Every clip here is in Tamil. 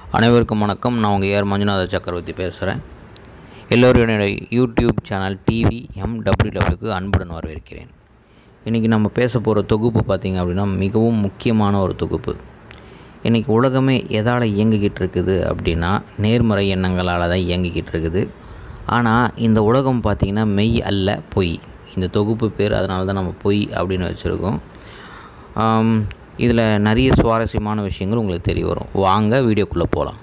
அனைவருக்கும் வணக்கம் நான் உங்கள் ஏஆர் மஞ்சுநாத சக்கரவர்த்தி பேசுகிறேன் எல்லோரும் என்னுடைய யூடியூப் சேனல் டிவி எம்டபிள்யூடபிள்யூக்கு அன்புடன் வரவேற்கிறேன் இன்றைக்கி நம்ம பேச போகிற தொகுப்பு பார்த்திங்க அப்படின்னா மிகவும் முக்கியமான ஒரு தொகுப்பு இன்றைக்கி உலகமே எதால் இயங்கிக்கிட்டு இருக்குது அப்படின்னா நேர்மறை எண்ணங்களால் தான் இயங்கிக்கிட்டு இருக்குது ஆனால் இந்த உலகம் பார்த்திங்கன்னா மெய் அல்ல பொய் இந்த தொகுப்பு பேர் அதனால தான் நம்ம பொய் அப்படின்னு வச்சுருக்கோம் இதில் நிறைய சுவாரஸ்யமான விஷயங்கள் உங்களுக்கு தெரிய வரும் வாங்க வீடியோக்குள்ளே போகலாம்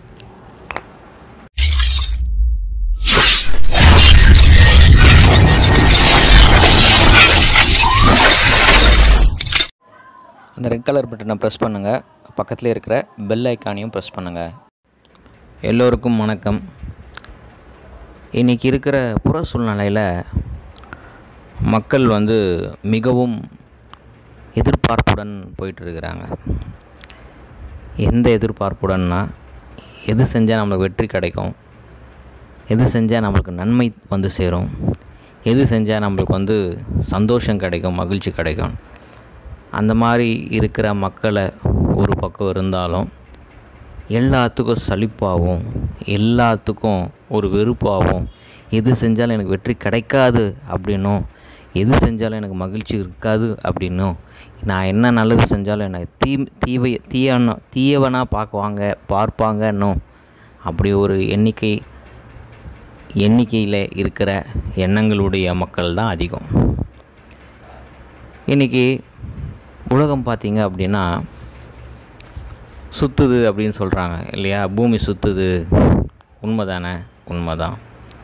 இந்த ரெட் கலர் பட்டனை ப்ரெஸ் பண்ணுங்கள் பக்கத்தில் இருக்கிற பெல் ஐக்கானையும் ப்ரெஸ் பண்ணுங்கள் எல்லோருக்கும் வணக்கம் இன்றைக்கி இருக்கிற புற சூழ்நிலையில் மக்கள் வந்து மிகவும் எதிர்பார்ப்புடன் போயிட்டுருக்கிறாங்க எந்த எதிர்பார்ப்புடன்னா எது செஞ்சால் நம்மளுக்கு வெற்றி கிடைக்கும் எது செஞ்சால் நம்மளுக்கு நன்மை வந்து சேரும் எது செஞ்சால் நம்மளுக்கு வந்து சந்தோஷம் கிடைக்கும் மகிழ்ச்சி கிடைக்கும் அந்த மாதிரி இருக்கிற மக்களை ஒரு பக்கம் இருந்தாலும் எல்லாத்துக்கும் சலிப்பாகவும் எல்லாத்துக்கும் ஒரு வெறுப்பாகவும் எது செஞ்சாலும் எனக்கு வெற்றி கிடைக்காது அப்படின்னும் எது செஞ்சாலும் எனக்கு மகிழ்ச்சி இருக்காது அப்படின்னும் நான் என்ன நல்லது செஞ்சாலும் எனக்கு தீ தீவை தீயவனா தீயவனாக பார்க்குவாங்க பார்ப்பாங்கன்னும் அப்படி ஒரு எண்ணிக்கை எண்ணிக்கையில் இருக்கிற எண்ணங்களுடைய மக்கள் தான் அதிகம் இன்றைக்கி உலகம் பார்த்திங்க அப்படின்னா சுற்றுது அப்படின்னு சொல்கிறாங்க இல்லையா பூமி சுற்றுது உண்மை தானே உண்மை தான்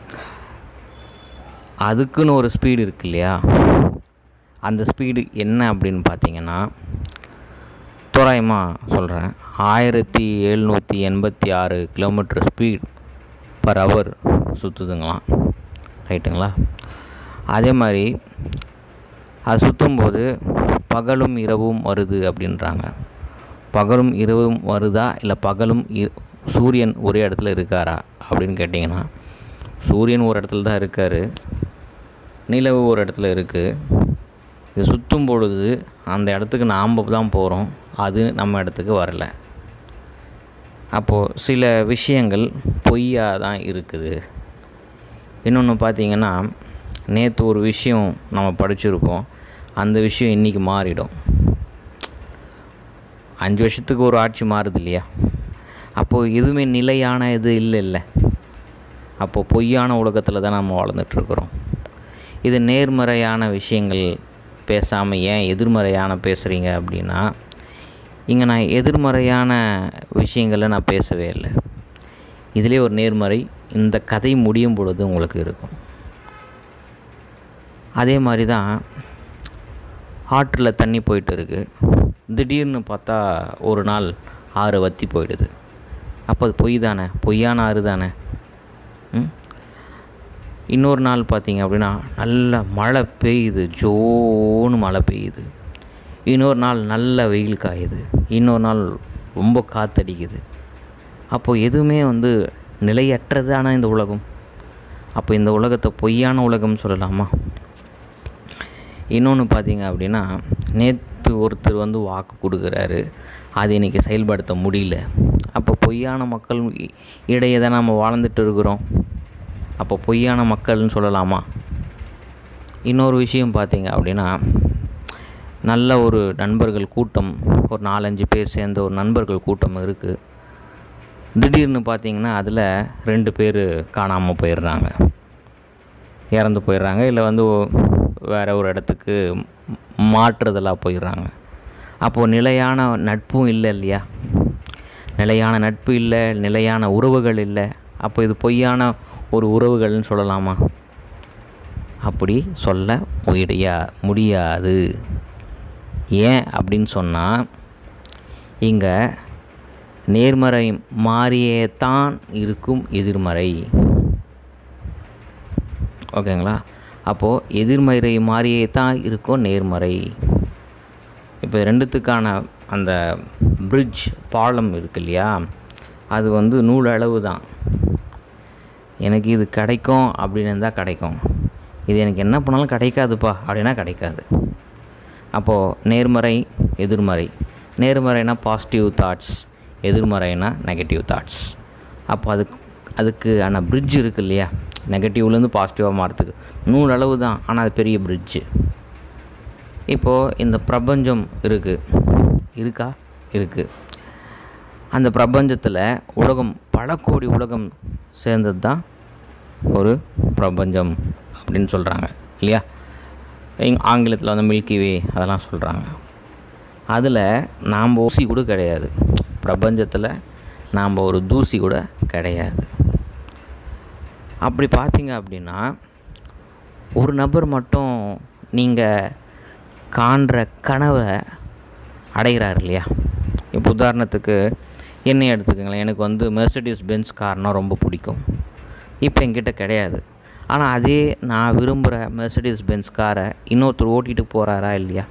அதுக்குன்னு ஒரு ஸ்பீடு இருக்கு இல்லையா அந்த ஸ்பீடு என்ன அப்படின்னு பார்த்தீங்கன்னா தோராயமாக சொல்கிறேன் ஆயிரத்தி எழுநூற்றி எண்பத்தி ஆறு கிலோமீட்டர் ஸ்பீட் பர் ஹவர் சுற்றுதுங்களாம் ரைட்டுங்களா அதே மாதிரி அது சுற்றும்போது பகலும் இரவும் வருது அப்படின்றாங்க பகலும் இரவும் வருதா இல்லை பகலும் சூரியன் ஒரே இடத்துல இருக்காரா அப்படின்னு கேட்டிங்கன்னா சூரியன் ஒரு இடத்துல தான் இருக்கார் நிலவு ஒரு இடத்துல இருக்குது இது சுற்றும் பொழுது அந்த இடத்துக்கு நாம் தான் போகிறோம் அது நம்ம இடத்துக்கு வரல அப்போது சில விஷயங்கள் பொய்யாக தான் இருக்குது இன்னொன்று பார்த்திங்கன்னா நேற்று ஒரு விஷயம் நம்ம படிச்சிருப்போம் அந்த விஷயம் இன்றைக்கி மாறிடும் அஞ்சு வருஷத்துக்கு ஒரு ஆட்சி மாறுது இல்லையா அப்போது எதுவுமே நிலையான இது இல்லை இல்லை அப்போது பொய்யான உலகத்தில் தான் நம்ம வாழ்ந்துட்டுருக்குறோம் இது நேர்மறையான விஷயங்கள் பேசாமல் ஏன் எதிர்மறையான பேசுகிறீங்க அப்படின்னா இங்கே நான் எதிர்மறையான விஷயங்களை நான் பேசவே இல்லை இதிலே ஒரு நேர்மறை இந்த கதை முடியும் பொழுது உங்களுக்கு இருக்கும் அதே மாதிரி தான் ஆற்றில் தண்ணி போயிட்டு இருக்குது திடீர்னு பார்த்தா ஒரு நாள் ஆறு வற்றி போயிடுது அப்போ அது பொய் தானே பொய்யான ஆறு தானே ம் இன்னொரு நாள் பார்த்திங்க அப்படின்னா நல்ல மழை பெய்யுது ஜோன்னு மழை பெய்யுது இன்னொரு நாள் நல்ல வெயில் காயுது இன்னொரு நாள் ரொம்ப காற்றடிக்குது அப்போது எதுவுமே வந்து நிலையற்றதான இந்த உலகம் அப்போ இந்த உலகத்தை பொய்யான உலகம் சொல்லலாமா இன்னொன்று பார்த்தீங்க அப்படின்னா நேற்று ஒருத்தர் வந்து வாக்கு கொடுக்குறாரு அது இன்றைக்கி செயல்படுத்த முடியல அப்போ பொய்யான மக்கள் இடையே தான் நம்ம வாழ்ந்துட்டு இருக்கிறோம் அப்போ பொய்யான மக்கள்னு சொல்லலாமா இன்னொரு விஷயம் பார்த்தீங்க அப்படின்னா நல்ல ஒரு நண்பர்கள் கூட்டம் ஒரு நாலஞ்சு பேர் சேர்ந்த ஒரு நண்பர்கள் கூட்டம் இருக்குது திடீர்னு பார்த்தீங்கன்னா அதில் ரெண்டு பேர் காணாமல் போயிடுறாங்க இறந்து போயிடுறாங்க இல்லை வந்து வேறு ஒரு இடத்துக்கு மாற்றுதலாக போயிடுறாங்க அப்போது நிலையான நட்பும் இல்லை இல்லையா நிலையான நட்பு இல்லை நிலையான உறவுகள் இல்லை அப்போ இது பொய்யான ஒரு உறவுகள்னு சொல்லலாமா அப்படி சொல்ல முடியா முடியாது ஏன் அப்படின்னு சொன்னால் இங்கே நேர்மறை மாறியே தான் இருக்கும் எதிர்மறை ஓகேங்களா அப்போது எதிர்மறை மாறியே தான் இருக்கும் நேர்மறை இப்போ ரெண்டுத்துக்கான அந்த பிரிட்ஜ் பாலம் இருக்கு இல்லையா அது வந்து நூல் அளவு தான் எனக்கு இது கிடைக்கும் அப்படின்னு இருந்தால் கிடைக்கும் இது எனக்கு என்ன பண்ணாலும் கிடைக்காதுப்பா அப்படின்னா கிடைக்காது அப்போது நேர்மறை எதிர்மறை நேர்மறைனா பாசிட்டிவ் தாட்ஸ் எதிர்மறைனா நெகட்டிவ் தாட்ஸ் அப்போ அதுக்கு அதுக்கான பிரிட்ஜ் இருக்கு இல்லையா நெகட்டிவ்லேருந்து பாசிட்டிவாக மாறத்துக்கு நூறு அளவு தான் ஆனால் அது பெரிய பிரிட்ஜு இப்போது இந்த பிரபஞ்சம் இருக்குது இருக்கா இருக்குது அந்த பிரபஞ்சத்தில் உலகம் பல கோடி உலகம் சேர்ந்தது தான் ஒரு பிரபஞ்சம் அப்படின்னு சொல்கிறாங்க இல்லையா இங் ஆங்கிலத்தில் வந்து மில்கி வே அதெல்லாம் சொல்கிறாங்க அதில் நாம் ஊசி கூட கிடையாது பிரபஞ்சத்தில் நாம் ஒரு தூசி கூட கிடையாது அப்படி பார்த்தீங்க அப்படின்னா ஒரு நபர் மட்டும் நீங்கள் காண்ற கனவை அடைகிறார் இல்லையா இப்போ உதாரணத்துக்கு என்னை எடுத்துக்கங்களேன் எனக்கு வந்து மெர்சடிஸ் பென்ஸ் கார்னால் ரொம்ப பிடிக்கும் இப்போ என்கிட்ட கிடையாது ஆனால் அதே நான் விரும்புகிற மெர்சடிஸ் பென்ஸ் காரை இன்னொருத்தர் ஓட்டிகிட்டு போகிறாரா இல்லையா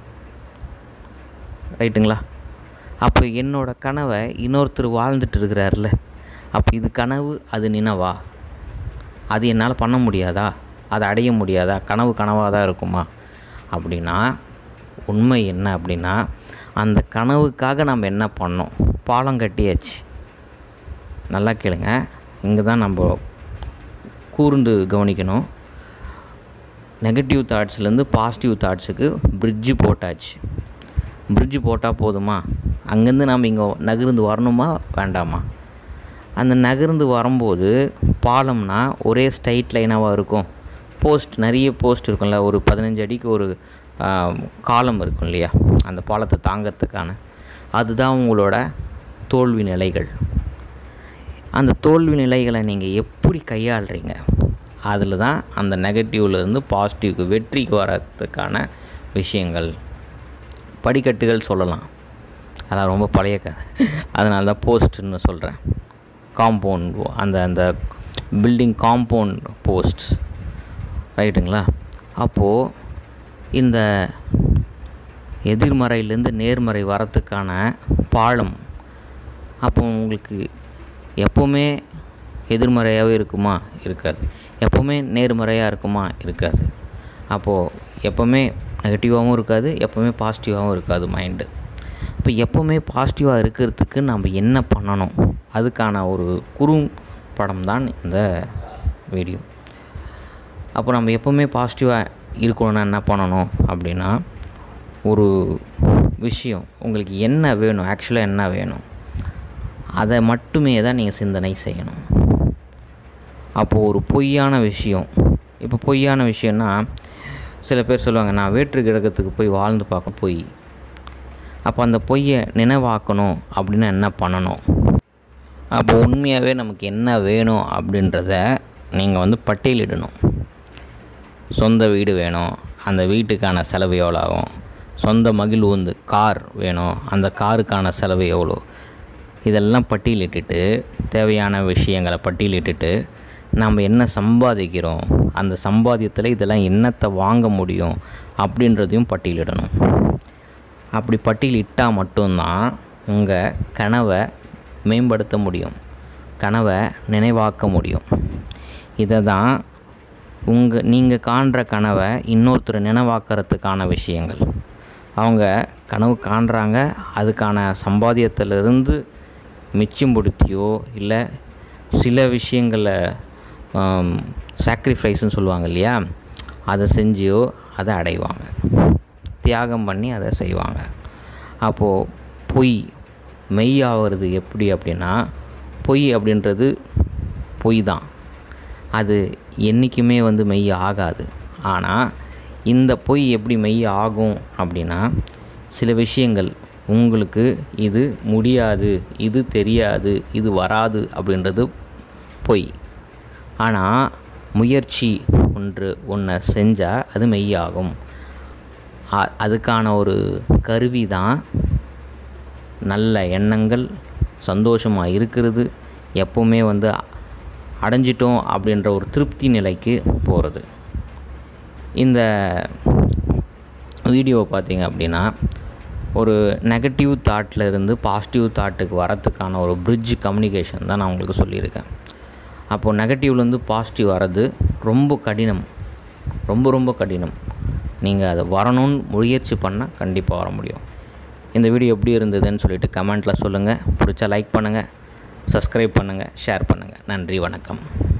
ரைட்டுங்களா அப்போ என்னோடய கனவை இன்னொருத்தர் வாழ்ந்துட்டு இருக்கிறார்ல அப்போ இது கனவு அது நினைவா அது என்னால் பண்ண முடியாதா அதை அடைய முடியாதா கனவு கனவாக தான் இருக்குமா அப்படின்னா உண்மை என்ன அப்படின்னா அந்த கனவுக்காக நம்ம என்ன பண்ணோம் பாலம் கட்டியாச்சு நல்லா கேளுங்க இங்கே தான் நம்ம கூர்ந்து கவனிக்கணும் நெகட்டிவ் தாட்ஸ்லேருந்து பாசிட்டிவ் தாட்ஸுக்கு பிரிட்ஜு போட்டாச்சு பிரிட்ஜு போட்டால் போதுமா அங்கேருந்து நம்ம இங்கே நகர்ந்து வரணுமா வேண்டாமா அந்த நகர்ந்து வரும்போது பாலம்னா ஒரே ஸ்ட்ரைட் லைனாக இருக்கும் போஸ்ட் நிறைய போஸ்ட் இருக்கும்ல ஒரு பதினஞ்சு அடிக்கு ஒரு காலம் இருக்கும் இல்லையா அந்த பாலத்தை தாங்கிறதுக்கான அதுதான் உங்களோட தோல்வி நிலைகள் அந்த தோல்வி நிலைகளை நீங்கள் எப்படி கையாளுறீங்க அதில் தான் அந்த நெகட்டிவ்லேருந்து பாசிட்டிவ்க்கு வெற்றிக்கு வரத்துக்கான விஷயங்கள் படிக்கட்டுகள் சொல்லலாம் அதெல்லாம் ரொம்ப பழைய கதை அதனால தான் போஸ்ட்டுன்னு சொல்கிறேன் காம்பவுண்ட் அந்த அந்த பில்டிங் காம்பவுண்ட் போஸ்ட் ரைட்டுங்களா அப்போது இந்த எதிர்மறையிலேருந்து நேர்மறை வரத்துக்கான பாலம் அப்போ உங்களுக்கு எப்போவுமே எதிர்மறையாகவே இருக்குமா இருக்காது எப்போவுமே நேர்மறையாக இருக்குமா இருக்காது அப்போது எப்போவுமே நெகட்டிவாகவும் இருக்காது எப்போவுமே பாசிட்டிவாகவும் இருக்காது மைண்டு இப்போ எப்போவுமே பாசிட்டிவாக இருக்கிறதுக்கு நம்ம என்ன பண்ணணும் அதுக்கான ஒரு குறு படம் தான் இந்த வீடியோ அப்போ நம்ம எப்போவுமே பாசிட்டிவாக இருக்கணும்னா என்ன பண்ணணும் அப்படின்னா ஒரு விஷயம் உங்களுக்கு என்ன வேணும் ஆக்சுவலாக என்ன வேணும் அதை மட்டுமே தான் நீங்கள் சிந்தனை செய்யணும் அப்போது ஒரு பொய்யான விஷயம் இப்போ பொய்யான விஷயம்னா சில பேர் சொல்லுவாங்க நான் வேற்று கிரகத்துக்கு போய் வாழ்ந்து பார்க்க பொய் அப்போ அந்த பொய்யை நினைவாக்கணும் அப்படின்னா என்ன பண்ணணும் அப்போ உண்மையாகவே நமக்கு என்ன வேணும் அப்படின்றத நீங்கள் வந்து பட்டியலிடணும் சொந்த வீடு வேணும் அந்த வீட்டுக்கான செலவு எவ்வளோ ஆகும் சொந்த மகிழ்வுந்து கார் வேணும் அந்த காருக்கான செலவு எவ்வளோ இதெல்லாம் பட்டியலிட்டுட்டு தேவையான விஷயங்களை பட்டியலிட்டுட்டு நம்ம என்ன சம்பாதிக்கிறோம் அந்த சம்பாத்தியத்தில் இதெல்லாம் என்னத்தை வாங்க முடியும் அப்படின்றதையும் பட்டியலிடணும் அப்படி பட்டியலிட்டால் மட்டும்தான் உங்கள் கனவை மேம்படுத்த முடியும் கனவை நினைவாக்க முடியும் இதை தான் உங்கள் நீங்கள் காண்ற கனவை இன்னொருத்தர் நினைவாக்கிறதுக்கான விஷயங்கள் அவங்க கனவு காண்றாங்க அதுக்கான சம்பாத்தியத்திலிருந்து மிச்சம்படுத்தியோ இல்லை சில விஷயங்களை சாக்ரிஃபைஸ்ன்னு சொல்லுவாங்க இல்லையா அதை செஞ்சியோ அதை அடைவாங்க தியாகம் பண்ணி அதை செய்வாங்க அப்போது பொய் மெய்யாகிறது எப்படி அப்படின்னா பொய் அப்படின்றது பொய் தான் அது என்றைக்குமே வந்து மெய் ஆகாது ஆனால் இந்த பொய் எப்படி மெய் ஆகும் அப்படின்னா சில விஷயங்கள் உங்களுக்கு இது முடியாது இது தெரியாது இது வராது அப்படின்றது பொய் ஆனால் முயற்சி ஒன்று ஒன்றை செஞ்சால் அது மெய்யாகும் அ- அதுக்கான ஒரு கருவி தான் நல்ல எண்ணங்கள் சந்தோஷமாக இருக்கிறது எப்போவுமே வந்து அடைஞ்சிட்டோம் அப்படின்ற ஒரு திருப்தி நிலைக்கு போகிறது இந்த வீடியோவை பார்த்தீங்க அப்படின்னா ஒரு நெகட்டிவ் தாட்டில் இருந்து பாசிட்டிவ் தாட்டுக்கு வரத்துக்கான ஒரு பிரிட்ஜ் கம்யூனிகேஷன் தான் நான் உங்களுக்கு சொல்லியிருக்கேன் அப்போது நெகட்டிவ்லேருந்து பாசிட்டிவ் வர்றது ரொம்ப கடினம் ரொம்ப ரொம்ப கடினம் நீங்கள் அதை வரணும்னு முயற்சி பண்ணால் கண்டிப்பாக வர முடியும் இந்த வீடியோ எப்படி இருந்ததுன்னு சொல்லிட்டு கமெண்ட்டில் சொல்லுங்கள் பிடிச்சா லைக் பண்ணுங்கள் சப்ஸ்கிரைப் பண்ணுங்கள் ஷேர் பண்ணுங்கள் நன்றி வணக்கம்